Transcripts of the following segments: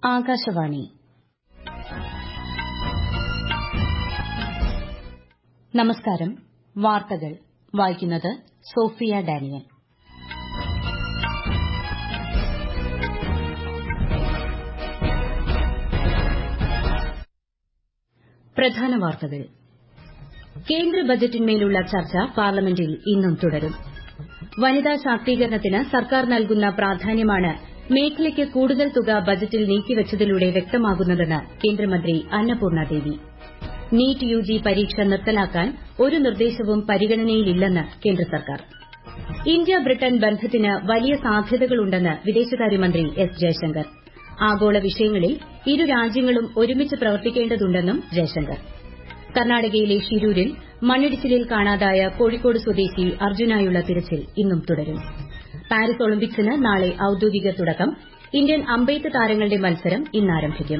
ആകാശവാണി നമസ്കാരം വാർത്തകൾ വായിക്കുന്നത് സോഫിയ ഡാനിയൽ പ്രധാന വാർത്തകൾ കേന്ദ്ര ബജറ്റിന്മേലുള്ള ചർച്ച പാർലമെന്റിൽ ഇന്നും തുടരും വനിതാ ശാക്തീകരണത്തിന് സർക്കാർ നൽകുന്ന പ്രാധാന്യമാണ് മേഖലയ്ക്ക് കൂടുതൽ തുക ബജറ്റിൽ നീക്കിവച്ചതിലൂടെ വ്യക്തമാകുന്നതെന്ന് കേന്ദ്രമന്ത്രി അന്നപൂർണ ദേവി നീറ്റ് യുജി പരീക്ഷ നിർത്തലാക്കാൻ ഒരു നിർദ്ദേശവും പരിഗണനയിലില്ലെന്ന് കേന്ദ്ര സർക്കാർ ഇന്ത്യ ബ്രിട്ടൻ ബന്ധത്തിന് വലിയ സാധ്യതകളുണ്ടെന്ന് വിദേശകാര്യമന്ത്രി എസ് ജയശങ്കർ ആഗോള വിഷയങ്ങളിൽ ഇരു രാജ്യങ്ങളും ഒരുമിച്ച് പ്രവർത്തിക്കേണ്ടതുണ്ടെന്നും ജയശങ്കർ കർണാടകയിലെ ഷിരൂരിൽ മണ്ണിടിച്ചിലിൽ കാണാതായ കോഴിക്കോട് സ്വദേശി അർജുനായുള്ള തിരച്ചിൽ ഇന്നും തുടരും പാരീസ് ഒളിമ്പിക്സിന് നാളെ ഔദ്യോഗിക തുടക്കം ഇന്ത്യൻ അമ്പെയ്ത്ത് താരങ്ങളുടെ മത്സരം ഇന്ന് ആരംഭിക്കും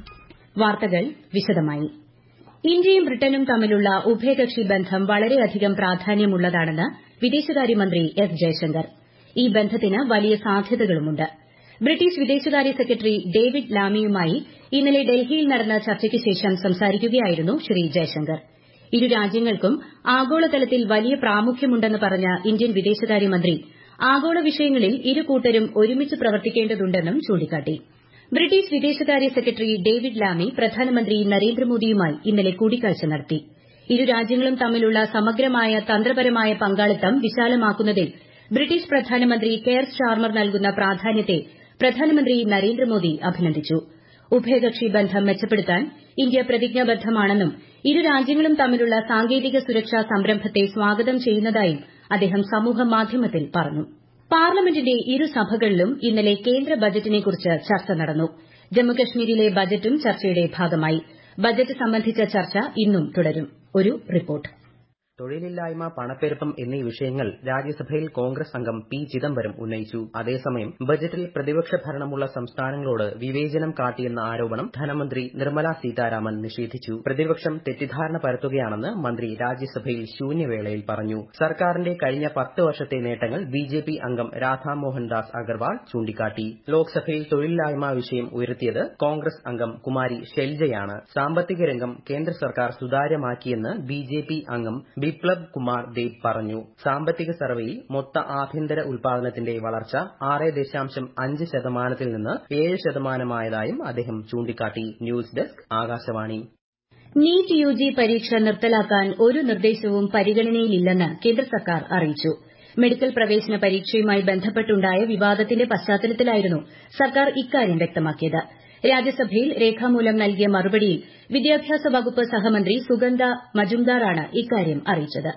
വാർത്തകൾ വിശദമായി ഇന്ത്യയും ബ്രിട്ടനും തമ്മിലുള്ള ഉഭയകക്ഷി ബന്ധം വളരെയധികം പ്രാധാന്യമുള്ളതാണെന്ന് വിദേശകാര്യമന്ത്രി എസ് ജയശങ്കർ ഈ ബന്ധത്തിന് വലിയ സാധ്യതകളുമുണ്ട് ബ്രിട്ടീഷ് വിദേശകാര്യ സെക്രട്ടറി ഡേവിഡ് ലാമിയുമായി ഇന്നലെ ഡൽഹിയിൽ നടന്ന ചർച്ചയ്ക്ക് ശേഷം സംസാരിക്കുകയായിരുന്നു ശ്രീ ജയശങ്കർ ഇരു രാജ്യങ്ങൾക്കും ആഗോളതലത്തിൽ വലിയ പ്രാമുഖ്യമുണ്ടെന്ന് പറഞ്ഞ ഇന്ത്യൻ വിദേശകാര്യമന്ത്രി ആഗോള വിഷയങ്ങളിൽ ഇരു കൂട്ടരും ഒരുമിച്ച് പ്രവർത്തിക്കേണ്ടതുണ്ടെന്നും ചൂണ്ടിക്കാട്ടി ബ്രിട്ടീഷ് വിദേശകാര്യ സെക്രട്ടറി ഡേവിഡ് ലാമി പ്രധാനമന്ത്രി നരേന്ദ്രമോദിയുമായി ഇന്നലെ കൂടിക്കാഴ്ച നടത്തി ഇരു രാജ്യങ്ങളും തമ്മിലുള്ള സമഗ്രമായ തന്ത്രപരമായ പങ്കാളിത്തം വിശാലമാക്കുന്നതിൽ ബ്രിട്ടീഷ് പ്രധാനമന്ത്രി കെയർ സ്റ്റാർമർ നൽകുന്ന പ്രാധാന്യത്തെ പ്രധാനമന്ത്രി നരേന്ദ്രമോദി അഭിനന്ദിച്ചു ഉഭയകക്ഷി ബന്ധം മെച്ചപ്പെടുത്താൻ ഇന്ത്യ പ്രതിജ്ഞാബദ്ധമാണെന്നും ഇരു രാജ്യങ്ങളും തമ്മിലുള്ള സാങ്കേതിക സുരക്ഷാ സംരംഭത്തെ സ്വാഗതം ചെയ്യുന്നതായും അദ്ദേഹം സമൂഹമാധ്യമത്തിൽ പറഞ്ഞു പാർലമെന്റിന്റെ ഇരുസഭകളിലും ഇന്നലെ കേന്ദ്ര ബജറ്റിനെക്കുറിച്ച് ചർച്ച നടന്നു ജമ്മുകശ്മീരിലെ ബജറ്റും ചർച്ചയുടെ ഭാഗമായി ബജറ്റ് സംബന്ധിച്ച ചർച്ച ഇന്നും തുടരും ഒരു റിപ്പോർട്ട് തൊഴിലില്ലായ്മ പണപ്പെരുപ്പം എന്നീ വിഷയങ്ങൾ രാജ്യസഭയിൽ കോൺഗ്രസ് അംഗം പി ചിദംബരം ഉന്നയിച്ചു അതേസമയം ബജറ്റിൽ പ്രതിപക്ഷ ഭരണമുള്ള സംസ്ഥാനങ്ങളോട് വിവേചനം കാട്ടിയെന്ന ആരോപണം ധനമന്ത്രി നിർമ്മല സീതാരാമൻ നിഷേധിച്ചു പ്രതിപക്ഷം തെറ്റിദ്ധാരണ പരത്തുകയാണെന്ന് മന്ത്രി രാജ്യസഭയിൽ ശൂന്യവേളയിൽ പറഞ്ഞു സർക്കാരിന്റെ കഴിഞ്ഞ പത്ത് വർഷത്തെ നേട്ടങ്ങൾ ബിജെപി അംഗം രാധാമോഹൻ ദാസ് അഗർവാൾ ചൂണ്ടിക്കാട്ടി ലോക്സഭയിൽ തൊഴിലില്ലായ്മ വിഷയം ഉയർത്തിയത് കോൺഗ്രസ് അംഗം കുമാരി ഷെൽജയാണ് സാമ്പത്തിക രംഗം കേന്ദ്ര സർക്കാർ സുതാര്യമാക്കിയെന്ന് ബിജെപി അംഗം ബിപ്ലബ് കുമാർ ദേബ് പറഞ്ഞു സാമ്പത്തിക സർവേയിൽ മൊത്ത ആഭ്യന്തര ഉൽപാദനത്തിന്റെ വളർച്ച ആറ് ദശാംശം അഞ്ച് ശതമാനത്തിൽ നിന്ന് ഏഴ് ശതമാനമായതായും അദ്ദേഹം ചൂണ്ടിക്കാട്ടി news desk Akashvani NEET UG പരീക്ഷ നിർത്തലാക്കാൻ ഒരു നിർദ്ദേശവും പരിഗണനയിലില്ലെന്ന് കേന്ദ്ര സർക്കാർ അറിയിച്ചു മെഡിക്കൽ പ്രവേശന പരീക്ഷയുമായി ബന്ധപ്പെട്ടുണ്ടായ വിവാദത്തിന്റെ പശ്ചാത്തലത്തിലായിരുന്നു സർക്കാർ ഇക്കാര്യം വ്യക്തമാക്കിയത് രാജ്യസഭയിൽ രേഖാമൂലം നൽകിയ മറുപടിയിൽ വിദ്യാഭ്യാസ വകുപ്പ് സഹമന്ത്രി സുഗന്ധ മജുംദാറാണ് ഇക്കാര്യം അറിയിച്ചത്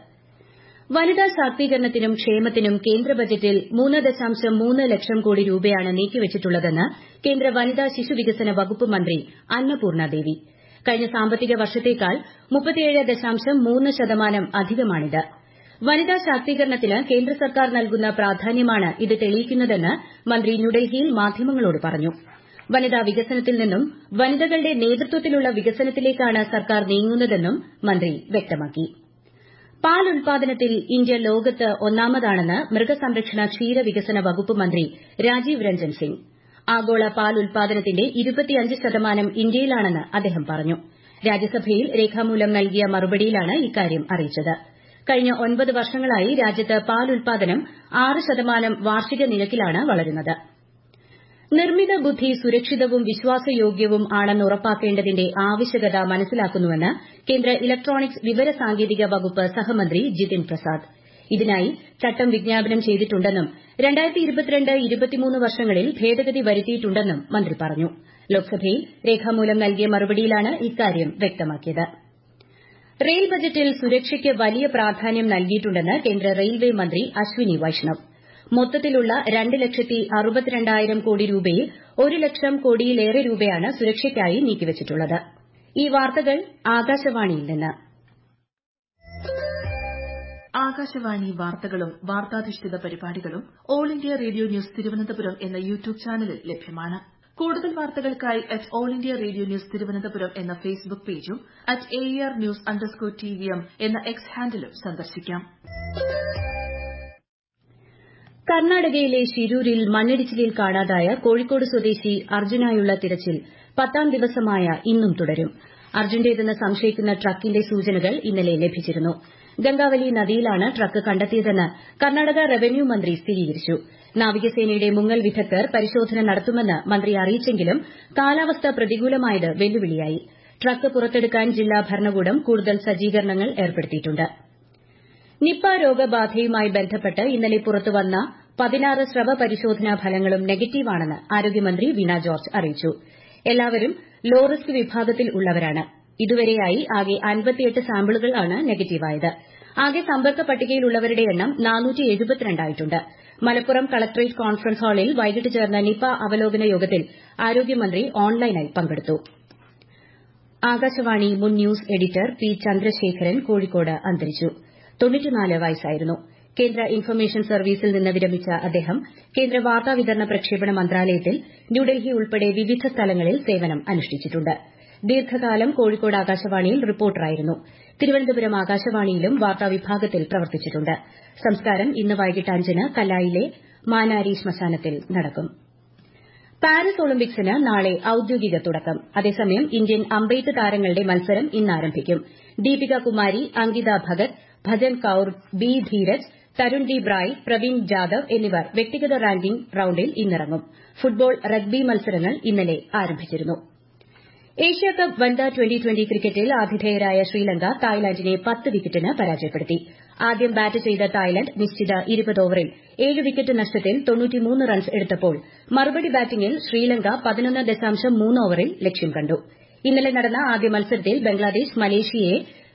വനിതാ ശാക്തീകരണത്തിനും ക്ഷേമത്തിനും കേന്ദ്ര ബജറ്റിൽ മൂന്ന് ദശാംശം മൂന്ന് ലക്ഷം കോടി രൂപയാണ് നീക്കിവച്ചിട്ടുള്ളതെന്ന് കേന്ദ്ര വനിതാ ശിശുവികസന വകുപ്പ് മന്ത്രി അന്നപൂർണ ദേവി കഴിഞ്ഞ സാമ്പത്തിക വർഷത്തേക്കാൾ മുപ്പത്തിയേഴ് ദശാംശം മൂന്ന് ശതമാനം അധികമാണിത് വനിതാ ശാക്തീകരണത്തിന് കേന്ദ്ര സർക്കാർ നൽകുന്ന പ്രാധാന്യമാണ് ഇത് തെളിയിക്കുന്നതെന്ന് മന്ത്രി ന്യൂഡൽഹിയിൽ മാധ്യമങ്ങളോട് പറഞ്ഞു വനിതാ വികസനത്തിൽ നിന്നും വനിതകളുടെ നേതൃത്വത്തിലുള്ള വികസനത്തിലേക്കാണ് സർക്കാർ നീങ്ങുന്നതെന്നും മന്ത്രി വ്യക്തമാക്കി പാൽ ഉൽപാദനത്തിൽ ഇന്ത്യ ലോകത്ത് ഒന്നാമതാണെന്ന് മൃഗസംരക്ഷണ ക്ഷീരവികസന വകുപ്പ് മന്ത്രി രാജീവ് രഞ്ജൻ സിംഗ് ആഗോള പാൽ ഉൽപാദനത്തിന്റെ ഇരുപത്തിയഞ്ച് ശതമാനം ഇന്ത്യയിലാണെന്ന് അദ്ദേഹം പറഞ്ഞു രാജ്യസഭയിൽ രേഖാമൂലം നൽകിയ മറുപടിയിലാണ് ഇക്കാര്യം അറിയിച്ചത് കഴിഞ്ഞ ഒൻപത് വർഷങ്ങളായി രാജ്യത്ത് പാൽ ഉൽപാദനം ആറ് ശതമാനം വാർഷിക നിരക്കിലാണ് വളരുന്നത് നിർമ്മിത ബുദ്ധി സുരക്ഷിതവും വിശ്വാസയോഗ്യവും ആണെന്ന് ഉറപ്പാക്കേണ്ടതിന്റെ ആവശ്യകത മനസ്സിലാക്കുന്നുവെന്ന് കേന്ദ്ര ഇലക്ട്രോണിക്സ് വിവര സാങ്കേതിക വകുപ്പ് സഹമന്ത്രി ജിതിൻ പ്രസാദ് ഇതിനായി ചട്ടം വിജ്ഞാപനം ചെയ്തിട്ടുണ്ടെന്നും വർഷങ്ങളിൽ ഭേദഗതി വരുത്തിയിട്ടുണ്ടെന്നും മന്ത്രി പറഞ്ഞു ലോക്സഭയിൽ രേഖാമൂലം നൽകിയ മറുപടിയിലാണ് ഇക്കാര്യം വ്യക്തമാക്കിയത് റെയിൽ ബജറ്റിൽ സുരക്ഷയ്ക്ക് വലിയ പ്രാധാന്യം നൽകിയിട്ടുണ്ടെന്ന് കേന്ദ്ര റെയിൽവേ മന്ത്രി അശ്വിനി വൈഷ്ണവ് മൊത്തത്തിലുള്ള രണ്ട് ലക്ഷത്തി അറുപത്തിരണ്ടായിരം കോടി രൂപയിൽ ഒരു ലക്ഷം കോടിയിലേറെ രൂപയാണ് സുരക്ഷയ്ക്കായി നീക്കിവച്ചിട്ടുള്ളത് ഈ വാർത്തകൾ ആകാശവാണിയിൽ നിന്ന് ആകാശവാണി വാർത്തകളും വാർത്താധിഷ്ഠിത പരിപാടികളും all India radio news Thiruvananthapuram എന്ന യൂട്യൂബ് ചാനലിൽ ലഭ്യമാണ് കൂടുതൽ വാർത്തകൾക്കായി at all India radio news Thiruvananthapuram എന്ന ഫേസ്ബുക്ക് പേജും at A R news underscore T V M എന്ന എക്സ് ഹാൻഡിലും സന്ദർശിക്കാം കർണാടകയിലെ ഷിരൂരിൽ മണ്ണിടിച്ചിലിൽ കാണാതായ കോഴിക്കോട് സ്വദേശി അർജുനായുള്ള തിരച്ചിൽ പത്താം ദിവസമായ ഇന്നും തുടരും അർജുന്റേതെന്ന് സംശയിക്കുന്ന ട്രക്കിന്റെ സൂചനകൾ ഇന്നലെ ലഭിച്ചിരുന്നു ഗംഗാവലി നദിയിലാണ് ട്രക്ക് കണ്ടെത്തിയതെന്ന് കർണാടക റവന്യൂ മന്ത്രി സ്ഥിരീകരിച്ചു നാവികസേനയുടെ മുങ്ങൽ വിദഗ്ധർ പരിശോധന നടത്തുമെന്ന് മന്ത്രി അറിയിച്ചെങ്കിലും കാലാവസ്ഥ പ്രതികൂലമായത് വെല്ലുവിളിയായി ട്രക്ക് പുറത്തെടുക്കാൻ ജില്ലാ ഭരണകൂടം കൂടുതൽ സജ്ജീകരണങ്ങൾ ഏർപ്പെടുത്തിയിട്ടുണ്ട് നിപ രോഗബാധയുമായി ബന്ധപ്പെട്ട് ഇന്നലെ പുറത്തുവന്ന പതിനാറ് സ്രവ പരിശോധനാ ഫലങ്ങളും നെഗറ്റീവാണെന്ന് ആരോഗ്യമന്ത്രി വീണ ജോർജ് അറിയിച്ചു എല്ലാവരും ലോ റിസ്ക് വിഭാഗത്തിൽ ഉള്ളവരാണ് ഇതുവരെയായി ആകെ അൻപത്തിയെട്ട് സാമ്പിളുകളാണ് നെഗറ്റീവായത് ആകെ സമ്പർക്ക പട്ടികയിലുള്ളവരുടെ എണ്ണം ആയിട്ടുണ്ട് മലപ്പുറം കളക്ടറേറ്റ് കോൺഫറൻസ് ഹാളിൽ വൈകിട്ട് ചേർന്ന നിപ അവലോകന യോഗത്തിൽ ആരോഗ്യമന്ത്രി ഓൺലൈനായി പങ്കെടുത്തു ആകാശവാണി മുൻ news editor P Chandrasekharan Kozhikode അന്തരിച്ചു വയസ്സായിരുന്നു കേന്ദ്ര ഇൻഫർമേഷൻ സർവീസിൽ നിന്ന് വിരമിച്ച അദ്ദേഹം കേന്ദ്ര വാർത്താവിതരണ പ്രക്ഷേപണ മന്ത്രാലയത്തിൽ ന്യൂഡൽഹി ഉൾപ്പെടെ വിവിധ സ്ഥലങ്ങളിൽ സേവനം അനുഷ്ഠിച്ചിട്ടുണ്ട് ദീർഘകാലം കോഴിക്കോട് ആകാശവാണിയിൽ റിപ്പോർട്ടറായിരുന്നു തിരുവനന്തപുരം ആകാശവാണിയിലും വാർത്താവിഭാഗത്തിൽ പ്രവർത്തിച്ചിട്ടുണ്ട് സംസ്കാരം ഇന്ന് വൈകിട്ട് അഞ്ചിന് കല്ലായിലെ മാനാരി ശ്മശാനത്തിൽ നടക്കും പാരീസ് ഒളിമ്പിക്സിന് നാളെ ഔദ്യോഗിക തുടക്കം അതേസമയം ഇന്ത്യൻ അമ്പെയ്ത്ത് താരങ്ങളുടെ മത്സരം ഇന്ന് ആരംഭിക്കും ദീപിക കുമാരി അങ്കിത ഭഗത് ഭജൻ കൌർ ബി ധീരജ് തരുൺദീപ് റായ് പ്രവീൺ ജാദവ് എന്നിവർ വ്യക്തിഗത റാങ്കിംഗ് റൌണ്ടിൽ ഇന്നിറങ്ങും ഫുട്ബോൾ റഗ്ബി മത്സരങ്ങൾ ഇന്നലെ ആരംഭിച്ചിരുന്നു ഏഷ്യാകപ്പ് വനിതാ ട്വന്റി ട്വന്റി ക്രിക്കറ്റിൽ ആതിഥേയരായ ശ്രീലങ്ക തായ്ലാന്റിനെ പത്ത് വിക്കറ്റിന് പരാജയപ്പെടുത്തി ആദ്യം ബാറ്റ് ചെയ്ത തായ്ലന്റ് നിശ്ചിത ഇരുപത് ഓവറിൽ ഏഴ് വിക്കറ്റ് നഷ്ടത്തിൽ റൺസ് എടുത്തപ്പോൾ മറുപടി ബാറ്റിംഗിൽ ശ്രീലങ്ക പതിനൊന്ന് ദശാംശം മൂന്ന് ഓവറിൽ ലക്ഷ്യം കണ്ടു ഇന്നലെ നടന്ന ആദ്യ മത്സരത്തിൽ ബംഗ്ലാദേശ് മലേഷ്യയെ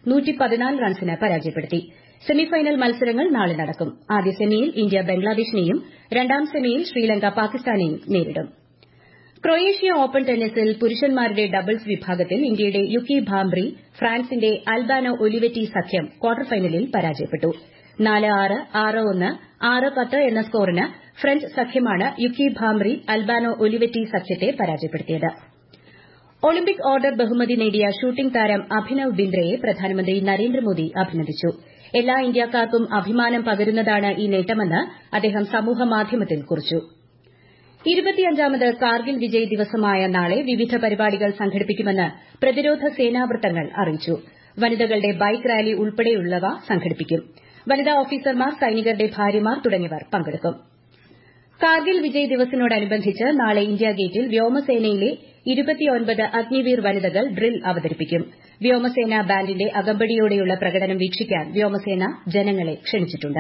റൺസിന് പരാജയപ്പെടുത്തി സെമിഫൈനൽ മത്സരങ്ങൾ നാളെ നടക്കും ആദ്യ സെമിയിൽ ഇന്ത്യ ബംഗ്ലാദേശിനെയും രണ്ടാം സെമിയിൽ ശ്രീലങ്ക പാകിസ്ഥാനെയും നേരിടും ക്രൊയേഷ്യ ഓപ്പൺ ടെന്നീസിൽ പുരുഷന്മാരുടെ ഡബിൾസ് വിഭാഗത്തിൽ ഇന്ത്യയുടെ യുക്കി ഭാംബ്രി ഫ്രാൻസിന്റെ അൽബാനോ ഒലിവെറ്റി സഖ്യം ക്വാർട്ടർ ഫൈനലിൽ പരാജയപ്പെട്ടു നാല് ആറ് ആറ് ഒന്ന് ആറ് പത്ത് എന്ന സ്കോറിന് ഫ്രഞ്ച് സഖ്യമാണ് യുക്കി ഭാംബ്രി അൽബാനോ ഒലിവെറ്റി സഖ്യത്തെ പരാജയപ്പെടുത്തിയത് ഒളിമ്പിക് ഓർഡർ ബഹുമതി നേടിയ ഷൂട്ടിംഗ് താരം അഭിനവ് ബിന്ദ്രയെ പ്രധാനമന്ത്രി നരേന്ദ്രമോദി അഭിനന്ദിച്ചു എല്ലാ ഇന്ത്യക്കാർക്കും അഭിമാനം പകരുന്നതാണ് ഈ നേട്ടമെന്ന് അദ്ദേഹം സമൂഹമാധ്യമത്തിൽ കുറിച്ചു ഇരുപത്തിയഞ്ചാമത് കാർഗിൽ വിജയ് ദിവസമായ നാളെ വിവിധ പരിപാടികൾ സംഘടിപ്പിക്കുമെന്ന് പ്രതിരോധ സേനാ വൃത്തങ്ങൾ അറിയിച്ചു വനിതകളുടെ ബൈക്ക് റാലി ഉൾപ്പെടെയുള്ളവ സംഘടിപ്പിക്കും വനിതാ ഓഫീസർമാർ സൈനികരുടെ ഭാര്യമാർ തുടങ്ങിയവർ പങ്കെടുക്കും കാർഗിൽ വിജയ് ദിവസിനോടനുബന്ധിച്ച് നാളെ ഇന്ത്യാ ഗേറ്റിൽ വ്യോമസേനയിലെ ഇരുപത്തിയൊൻപത് അഗ്നിവീർ വനിതകൾ ഡ്രിൽ അവതരിപ്പിക്കും വ്യോമസേന ബാൻഡിന്റെ അകമ്പടിയോടെയുള്ള പ്രകടനം വീക്ഷിക്കാൻ വ്യോമസേന ജനങ്ങളെ ക്ഷണിച്ചിട്ടുണ്ട്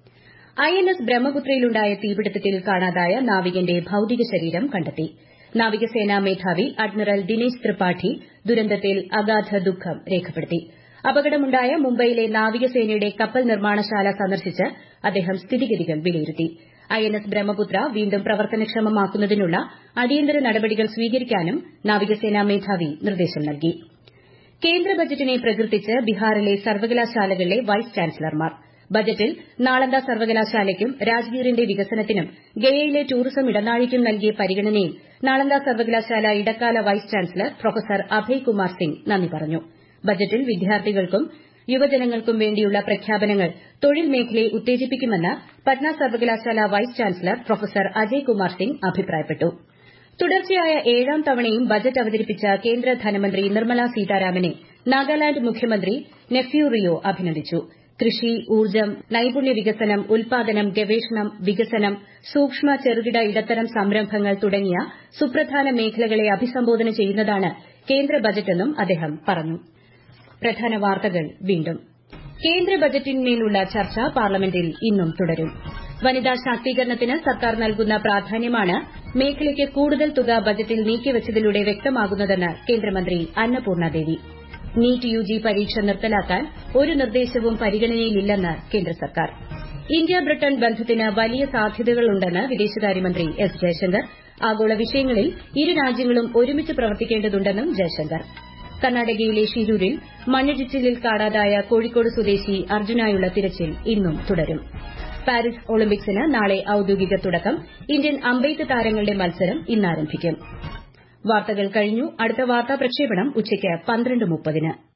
ഐഎൻഎസ് ബ്രഹ്മപുത്രയിലുണ്ടായ തീപിടുത്തത്തിൽ കാണാതായ നാവികന്റെ ഭൌതിക ശരീരം കണ്ടെത്തി നാവികസേനാ മേധാവി അഡ്മിറൽ ദിനേശ് ത്രിപാഠി ദുരന്തത്തിൽ അഗാധ ദുഃഖം രേഖപ്പെടുത്തി അപകടമുണ്ടായ മുംബൈയിലെ നാവികസേനയുടെ കപ്പൽ നിർമ്മാണശാല സന്ദർശിച്ച് അദ്ദേഹം സ്ഥിതിഗതികൾ വിലയിരുത്തി ഐഎൻഎസ് ബ്രഹ്മപുത്ര വീണ്ടും പ്രവർത്തനക്ഷമമാക്കുന്നതിനുള്ള അടിയന്തര നടപടികൾ സ്വീകരിക്കാനും നാവികസേനാ മേധാവി നിർദ്ദേശം നൽകി കേന്ദ്ര ബജറ്റിനെ പ്രകീർത്തിച്ച് ബീഹാറിലെ സർവകലാശാലകളിലെ വൈസ് ചാൻസലർമാർ ബജറ്റിൽ നാളന്ദ സർവകലാശാലയ്ക്കും രാജ്ഗീറിന്റെ വികസനത്തിനും ഗയയിലെ ടൂറിസം ഇടനാഴിക്കും നൽകിയ പരിഗണനയിൽ നാളന്ദ സർവകലാശാല ഇടക്കാല vice chancellor professor Abhay Kumar Singh നന്ദി പറഞ്ഞു ബജറ്റിൽ വിദ്യാർത്ഥികൾക്കും യുവജനങ്ങൾക്കും വേണ്ടിയുള്ള പ്രഖ്യാപനങ്ങൾ തൊഴിൽ മേഖലയെ ഉത്തേജിപ്പിക്കുമെന്ന് പട്ന സർവകലാശാല vice chancellor professor Ajay Kumar Singh അഭിപ്രായപ്പെട്ടു തുടർച്ചയായ ഏഴാം തവണയും ബജറ്റ് അവതരിപ്പിച്ച കേന്ദ്ര ധനമന്ത്രി നിർമ്മല സീതാരാമനെ നാഗാലാന്റ് മുഖ്യമന്ത്രി നെഫ്യൂ റിയോ അഭിനന്ദിച്ചു കൃഷി ഊർജ്ജം നൈപുണ്യ വികസനം ഉൽപാദനം ഗവേഷണം വികസനം സൂക്ഷ്മ ചെറുകിട ഇടത്തരം സംരംഭങ്ങൾ തുടങ്ങിയ സുപ്രധാന മേഖലകളെ അഭിസംബോധന ചെയ്യുന്നതാണ് കേന്ദ്ര ബജറ്റെന്നും അദ്ദേഹം പറഞ്ഞു പ്രധാന വാർത്തകൾ വീണ്ടും കേന്ദ്ര ബജറ്റിന്മേലുള്ള ചർച്ച പാർലമെന്റിൽ ഇന്നും തുടരും വനിതാ ശാക്തീകരണത്തിന് സർക്കാർ നൽകുന്ന പ്രാധാന്യമാണ് മേഖലയ്ക്ക് കൂടുതൽ തുക ബജറ്റിൽ നീക്കിവച്ചതിലൂടെ വ്യക്തമാകുന്നതെന്ന് കേന്ദ്രമന്ത്രി അന്നപൂർണ ദേവി നീറ്റ് യുജി പരീക്ഷ നിർത്തലാക്കാൻ ഒരു നിർദ്ദേശവും പരിഗണനയിലില്ലെന്ന് കേന്ദ്ര സർക്കാർ ഇന്ത്യ ബ്രിട്ടൻ ബന്ധത്തിന് വലിയ സാധ്യതകളുണ്ടെന്ന് വിദേശകാര്യമന്ത്രി എസ് ജയശങ്കർ ആഗോള വിഷയങ്ങളിൽ ഇരു രാജ്യങ്ങളും ഒരുമിച്ച് പ്രവർത്തിക്കേണ്ടതുണ്ടെന്നും ജയശങ്കർ കർണാടകയിലെ ഷിരൂരിൽ മണ്ണിടിച്ചിലിൽ കാണാതായ കോഴിക്കോട് സ്വദേശി അർജുനായുള്ള തിരച്ചിൽ ഇന്നും തുടരും പാരീസ് ഒളിമ്പിക്സിന് നാളെ ഔദ്യോഗിക തുടക്കം ഇന്ത്യൻ അമ്പെയ്ത്ത് താരങ്ങളുടെ മത്സരം ഇന്നാരംഭിക്കും വാർത്തകൾ കഴിഞ്ഞു അടുത്ത വാർത്താ പ്രക്ഷേപണം ഉച്ചയ്ക്ക് പന്ത്രണ്ട് മുപ്പതിന്